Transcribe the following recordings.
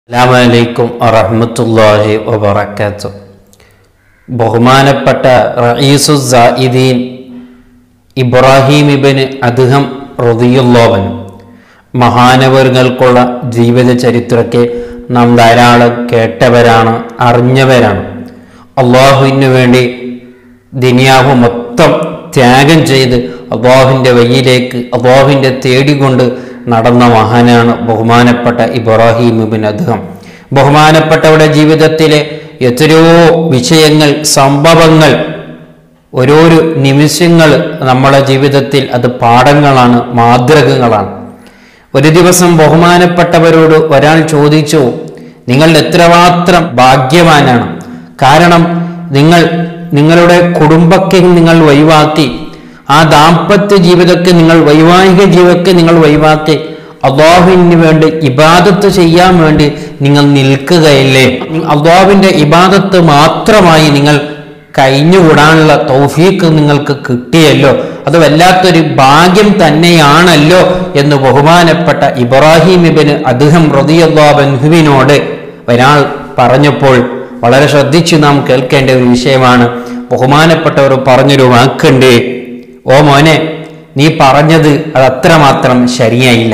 അസ്സാമലൈക്കും വറഹമത്തല്ലാഹി വബർക്കാത്തു ബഹുമാനപ്പെട്ട റയീസു സായിദീൻ ഇബ്രാഹിം ഇബന് അദ്ദേഹം റതിയുള്ളവൻ മഹാനവറുകൾക്കുള്ള ജീവിത ചരിത്രത്തെ നാം ധാരാളം കേട്ടവരാണ് അറിഞ്ഞവരാണ് അള്ളാഹുവിന് വേണ്ടി ദുനിയാവ് മൊത്തം ത്യാഗം ചെയ്ത് അള്ളാഹുവിൻ്റെ വഴിയിലേക്ക് അള്ളാഹുവിൻ്റെ തേടിക്കൊണ്ട് നടന്ന മഹാനാണ് ബഹുമാനപ്പെട്ട ഇബ്രാഹിം ഇബിൻ അദ്ദേഹം ബഹുമാനപ്പെട്ടവരുടെ ജീവിതത്തിലെ എത്രയോ വിഷയങ്ങൾ സംഭവങ്ങൾ ഓരോരോ നിമിഷങ്ങൾ നമ്മളെ ജീവിതത്തിൽ അത് പാഠങ്ങളാണ് മാതൃകകളാണ് ഒരു ദിവസം ബഹുമാനപ്പെട്ടവരോട് ഒരാൾ ചോദിച്ചു നിങ്ങൾ എത്രമാത്രം ഭാഗ്യവാനാണ് കാരണം നിങ്ങൾ നിങ്ങളുടെ കുടുംബത്തെ നിങ്ങൾ ഒഴിവാക്കി ആ ദാമ്പത്യ ജീവിതത്തെ നിങ്ങൾ വൈവാഹിക ജീവിതത്തെ നിങ്ങൾ ഒഴിവാക്കി അള്ളാഹുവിന് വേണ്ടി ഇബാദത്ത് ചെയ്യാൻ വേണ്ടി നിങ്ങൾ നിൽക്കുകയില്ലേ അള്ളാഹുവിന്റെ ഇബാദത്ത് മാത്രമായി നിങ്ങൾ കഴിഞ്ഞുകൂടാനുള്ള തൗഫീക്ക് നിങ്ങൾക്ക് കിട്ടിയല്ലോ അത് വല്ലാത്തൊരു ഭാഗ്യം തന്നെയാണല്ലോ എന്ന് ബഹുമാനപ്പെട്ട ഇബ്രാഹിം ഇബിന് അദ്ദേഹം റതിയല്ലാബൻഹുവിനോട് ഒരാൾ പറഞ്ഞപ്പോൾ വളരെ ശ്രദ്ധിച്ച് നാം കേൾക്കേണ്ട ഒരു വിഷയമാണ് ബഹുമാനപ്പെട്ടവർ പറഞ്ഞൊരു വാക്കുണ്ട് ഓ മോനെ നീ പറഞ്ഞത് അത് അത്രമാത്രം ശരിയായില്ല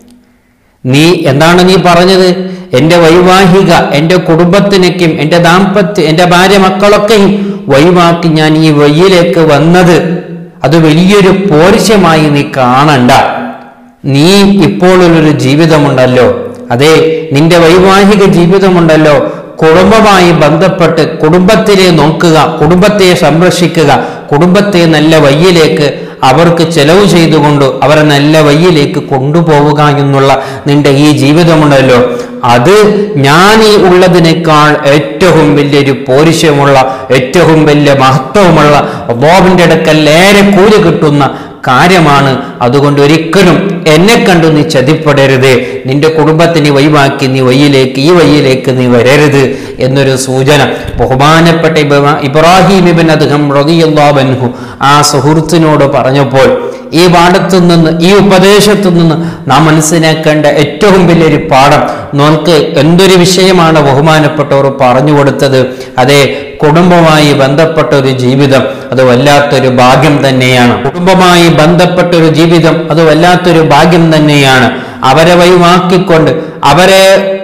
നീ എന്താണ് നീ പറഞ്ഞത് എൻ്റെ വൈവാഹിക എൻ്റെ കുടുംബത്തിനേക്കും എൻ്റെ ദാമ്പത്യ എൻ്റെ ഭാര്യ മക്കളൊക്കെയും വഴിവാക്കി ഞാൻ ഈ വഴിയിലേക്ക് വന്നത് അത് വലിയൊരു പോരിശമായി നീ കാണണ്ട നീ ഇപ്പോഴൊരു ജീവിതമുണ്ടല്ലോ അതെ നിന്റെ വൈവാഹിക ജീവിതമുണ്ടല്ലോ കുടുംബമായി ബന്ധപ്പെട്ട് കുടുംബത്തിനെ നോക്കുക കുടുംബത്തെ സംരക്ഷിക്കുക കുടുംബത്തെ നല്ല വയ്യിലേക്ക് അവർക്ക് ചെലവ് ചെയ്തുകൊണ്ട് അവരെ നല്ല വയ്യിലേക്ക് കൊണ്ടുപോവുക എന്നുള്ള നിന്റെ ഈ ജീവിതമുണ്ടല്ലോ അത് ഞാൻ ഈ ഉള്ളതിനേക്കാൾ ഏറ്റവും വലിയൊരു പോരിശമുള്ള ഏറ്റവും വലിയ മഹത്വമുള്ള ബോബിന്റെ അടുക്കൽ ഏറെ കൂലി കിട്ടുന്ന കാര്യമാണ് അതുകൊണ്ട് ഒരിക്കലും എന്നെ കണ്ടു നീ ചതിപ്പെടരുത് നിന്റെ കുടുംബത്തിന് വഴിവാക്കി നീ വയ്യിലേക്ക് ഈ വയ്യിലേക്ക് നീ വരരുത് എന്നൊരു സൂചന ബഹുമാനപ്പെട്ട ഇബ്രാ- ഇബ്രാഹിം ഇബിൻ അദ്ദേഹം റതിയല്ലാബൻഹു ആ സുഹൃത്തിനോട് പറഞ്ഞപ്പോൾ ഈ പാഠത്തു നിന്ന് ഈ ഉപദേശത്തു നിന്ന് നാം മനസ്സിലാക്കേണ്ട ഏറ്റവും വലിയൊരു പാഠം നോക്ക് എന്തൊരു വിഷയമാണ് ബഹുമാനപ്പെട്ടവർ പറഞ്ഞു കൊടുത്തത് അതെ കുടുംബമായി ബന്ധപ്പെട്ട ഒരു ജീവിതം അത് വല്ലാത്തൊരു ഭാഗ്യം തന്നെയാണ് കുടുംബമായി ബന്ധപ്പെട്ട ഒരു ജീവിതം അത് വല്ലാത്തൊരു ഭാഗ്യം തന്നെയാണ് അവരെ വഴിവാക്കിക്കൊണ്ട് അവരെ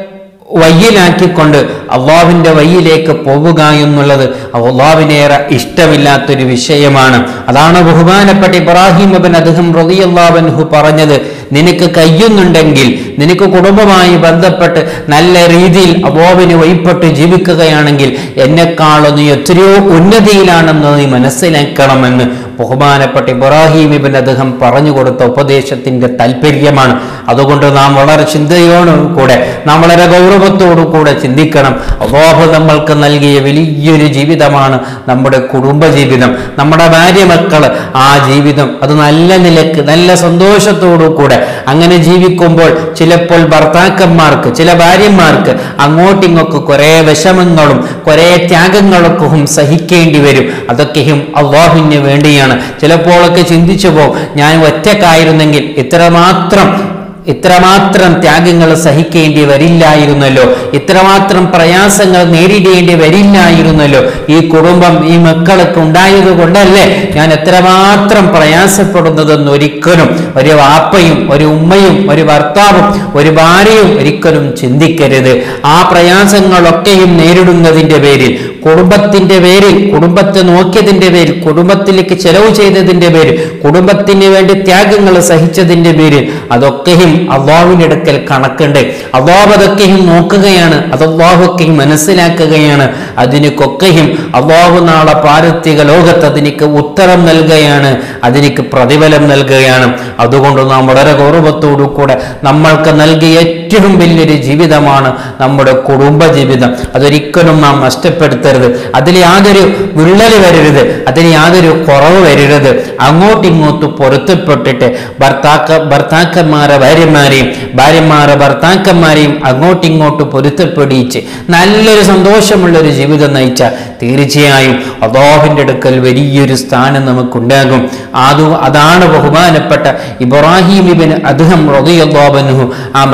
വയ്യിലാക്കിക്കൊണ്ട് അള്ളാവിന്റെ വയ്യിലേക്ക് പോവുക എന്നുള്ളത് അള്ളാവിനേറെ ഇഷ്ടമില്ലാത്തൊരു വിഷയമാണ് അതാണ് ബഹുമാനപ്പെട്ട ഇബ്രാഹിം അബൻ അദ്ദേഹം റളിയല്ലാഹു പറഞ്ഞത് നിനക്ക് കഴിയുന്നുണ്ടെങ്കിൽ നിനക്ക് കുടുംബമായി ബന്ധപ്പെട്ട് നല്ല രീതിയിൽ അബോവിന് വഴിപ്പെട്ട് ജീവിക്കുകയാണെങ്കിൽ എന്നെക്കാളും നീ എത്രയോ ഉന്നതിയിലാണെന്ന് നീ മനസ്സിലാക്കണമെന്ന് ബഹുമാനപ്പെട്ട ഇബ്രാഹിം ഇബൻ അദ്ദേഹം പറഞ്ഞു കൊടുത്ത ഉപദേശത്തിന്റെ താല്പര്യമാണ് അതുകൊണ്ട് നാം വളരെ ചിന്തയോടും കൂടെ നാം വളരെ ഗൗരവത്തോടു കൂടെ ചിന്തിക്കണം അള്ളാഹു നമ്മൾക്ക് നൽകിയ വലിയൊരു ജീവിതമാണ് നമ്മുടെ കുടുംബ ജീവിതം നമ്മുടെ ഭാര്യ മക്കള് ആ ജീവിതം അത് നല്ല നിലക്ക് നല്ല സന്തോഷത്തോടു കൂടെ അങ്ങനെ ജീവിക്കുമ്പോൾ ചിലപ്പോൾ ഭർത്താക്കന്മാർക്ക് ചില ഭാര്യമാർക്ക് അങ്ങോട്ടിങ്ങൊക്കെ കുറെ വിഷമങ്ങളും കുറെ ത്യാഗങ്ങളൊക്കെ സഹിക്കേണ്ടി വരും അതൊക്കെയും അള്ളാഹുവിന് വേണ്ടിയാണ് ചിലപ്പോഴൊക്കെ ചിന്തിച്ചു പോകും ഞാൻ ഒറ്റക്കായിരുന്നെങ്കിൽ ഇത്രമാത്രം ഇത്രമാത്രം ത്യാഗങ്ങൾ സഹിക്കേണ്ടി വരില്ലായിരുന്നല്ലോ ഇത്രമാത്രം പ്രയാസങ്ങൾ നേരിടേണ്ടി വരില്ലായിരുന്നല്ലോ ഈ കുടുംബം ഈ മക്കളൊക്കെ ഉണ്ടായത് കൊണ്ടല്ലേ ഞാൻ എത്രമാത്രം പ്രയാസപ്പെടുന്നതെന്ന് ഒരിക്കലും ഒരു വാപ്പയും ഒരു ഉമ്മയും ഒരു ഭർത്താവും ഒരു ഭാര്യയും ഒരിക്കലും ചിന്തിക്കരുത് ആ പ്രയാസങ്ങളൊക്കെയും നേരിടുന്നതിന്റെ പേരിൽ കുടുംബത്തിന്റെ പേരിൽ കുടുംബത്തെ നോക്കിയതിന്റെ പേരിൽ കുടുംബത്തിലേക്ക് ചെലവ് ചെയ്തതിന്റെ പേരിൽ കുടുംബത്തിന് വേണ്ടി ത്യാഗങ്ങൾ സഹിച്ചതിന്റെ പേരിൽ അതൊക്കെയും അള്ളാഹുവിന്റെ അടുക്കൽ കണക്കുണ്ട് അള്ളാഹു അതൊക്കെയും നോക്കുകയാണ് അത് അള്ളാഹുക്കെയും മനസ്സിലാക്കുകയാണ് അതിനൊക്കെയും അള്ളാഹു നാളെ പാരത്രിക ലോകത്ത് അതിനിക്ക് ഉത്തരം നൽകുകയാണ് അതിനിക്ക് പ്രതിഫലം നൽകുകയാണ് അതുകൊണ്ട് നാം വളരെ ഗൗരവത്തോടു കൂടെ നമ്മൾക്ക് നൽകിയ ഏറ്റവും വലിയൊരു ജീവിതമാണ് നമ്മുടെ കുടുംബ ജീവിതം അതൊരിക്കലും നാം നഷ്ടപ്പെടുത്തരുത് അതിൽ യാതൊരു വിള്ളൽ വരരുത് അതിന് യാതൊരു കുറവ് വരരുത് അങ്ങോട്ടും ഇങ്ങോട്ടും പൊരുത്തപ്പെട്ടിട്ട് ഭർത്താക്ക ഭർത്താക്കന്മാരെ ഭാര്യമാരെയും ഭാര്യമാരെ ഭർത്താക്കന്മാരെയും അങ്ങോട്ടും ഇങ്ങോട്ടും പൊരുത്തപ്പെടിച്ച് നല്ലൊരു സന്തോഷമുള്ള ഒരു ജീവിതം നയിച്ചാൽ തീർച്ചയായും അള്ളാഹുവിൻ്റെ അടുക്കൽ വലിയൊരു സ്ഥാനം നമുക്കുണ്ടാകും അത് അതാണ് ബഹുമാനപ്പെട്ട ഇബ്രാഹിം ഇബിൻ അദ്ദേഹം റളിയല്ലാഹു അൻഹു ആ മനുഷ്യനോട്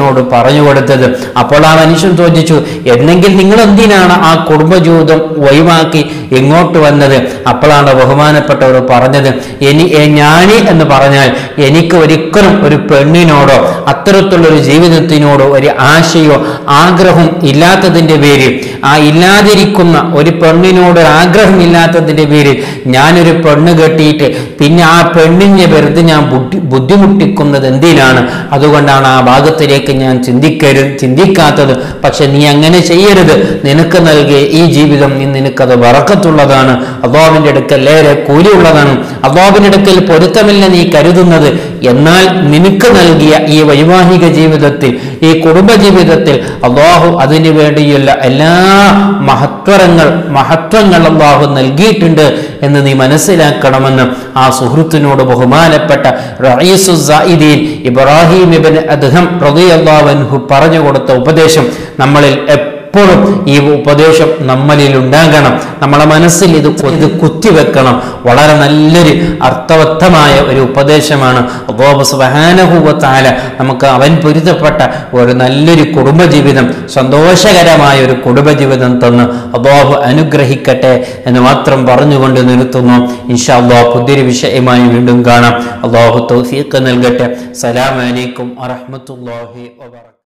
സുഹൃത്തിനോട് പറഞ്ഞു കൊടുത്തത് അപ്പോൾ ആ മനുഷ്യൻ ചോദിച്ചു എന്നെങ്കിൽ നിങ്ങൾ എന്തിനാണ് ആ കുടുംബജീവിതം ഒഴിവാക്കി ഇങ്ങോട്ട് വന്നത് അപ്പോഴാണ് ബഹുമാനപ്പെട്ടവർ പറഞ്ഞത് എനി എ- ഞാനി എന്ന് പറഞ്ഞാൽ എനിക്ക് ഒരിക്കലും ഒരു പെണ്ണിനോടോ അത്തരത്തിലുള്ള ഒരു ജീവിതത്തിനോടോ ഒരു ആശയോ ആഗ്രഹം ഇല്ലാത്തതിന്റെ പേരിൽ ആ ഇല്ലാതിരിക്കുന്ന ഒരു പെണ്ണിനോട് ഒരു ആഗ്രഹം ഇല്ലാത്തതിന്റെ പേരിൽ ഞാനൊരു പെണ്ണ് കെട്ടിയിട്ട് പിന്നെ ആ പെണ്ണിനെ വെറുതെ ഞാൻ ബുദ്ധി ബുദ്ധിമുട്ടിക്കുന്നത് എന്തിനാണ് അതുകൊണ്ടാണ് ആ ഭാഗത്തിലേക്ക് ഞാൻ ചിന്തിക്കരുത് ചിന്തിക്കാത്തത് പക്ഷെ നീ അങ്ങനെ ചെയ്യരുത് നിനക്ക് നൽകിയ ഈ ജീവിതം നീ നിനക്കത് വറക്കത്തുള്ളതാണ് അള്ളാഹുവിന്റെ അടുക്കൽ ഏറെ കൂലിയുള്ളതാണ് അള്ളാഹുവിന്റെ അടുക്കൽ പൊരുത്തമില്ല നീ കരുതുന്നത് എന്നാൽ നിനക്ക് നൽകിയ ഈ വൈവാഹിക ജീവിതത്തിൽ ഈ കുടുംബ ജീവിതത്തിൽ അള്ളാഹു അതിനു വേണ്ടിയുള്ള എല്ലാ മഹത്വരങ്ങൾ മഹത്വങ്ങൾ അള്ളാഹു നൽകിയിട്ടുണ്ട് എന്ന് നീ മനസ്സിലാക്കണമെന്ന് ആ സുഹൃത്തിനോട് ബഹുമാനപ്പെട്ട റഈസുദ്ദീൻ ഇബ്രാഹിം ഇബൻ അദ്ഹം റളിയല്ലാഹു അൻഹു പറഞ്ഞു കൊടുത്ത ഉപദേശം നമ്മളിൽ എപ്പോഴും ഈ ഉപദേശം നമ്മളിൽ ഉണ്ടാകണം നമ്മളെ മനസ്സിൽ ഇത് കു- ഇത് കുത്തിവെക്കണം വളരെ നല്ലൊരു അർത്ഥവത്തമായ ഒരു ഉപദേശമാണ് അള്ളാഹു സുബ്ഹാനഹു വ തആല നമുക്ക് അവൻ പൊരുത്തപ്പെട്ട ഒരു നല്ലൊരു കുടുംബജീവിതം സന്തോഷകരമായ ഒരു കുടുംബജീവിതം തന്ന് അള്ളാഹു അനുഗ്രഹിക്കട്ടെ എന്ന് മാത്രം പറഞ്ഞുകൊണ്ട് നിർത്തുന്നു ഇൻഷാ അള്ളാഹ് പുതിയൊരു വിഷയമായി വീണ്ടും കാണാം അള്ളാഹു തൗഫീഖ് നൽകട്ടെ സലാം അലൈക്കും വറഹ്മത്തുള്ളാഹി വബറകാതുഹു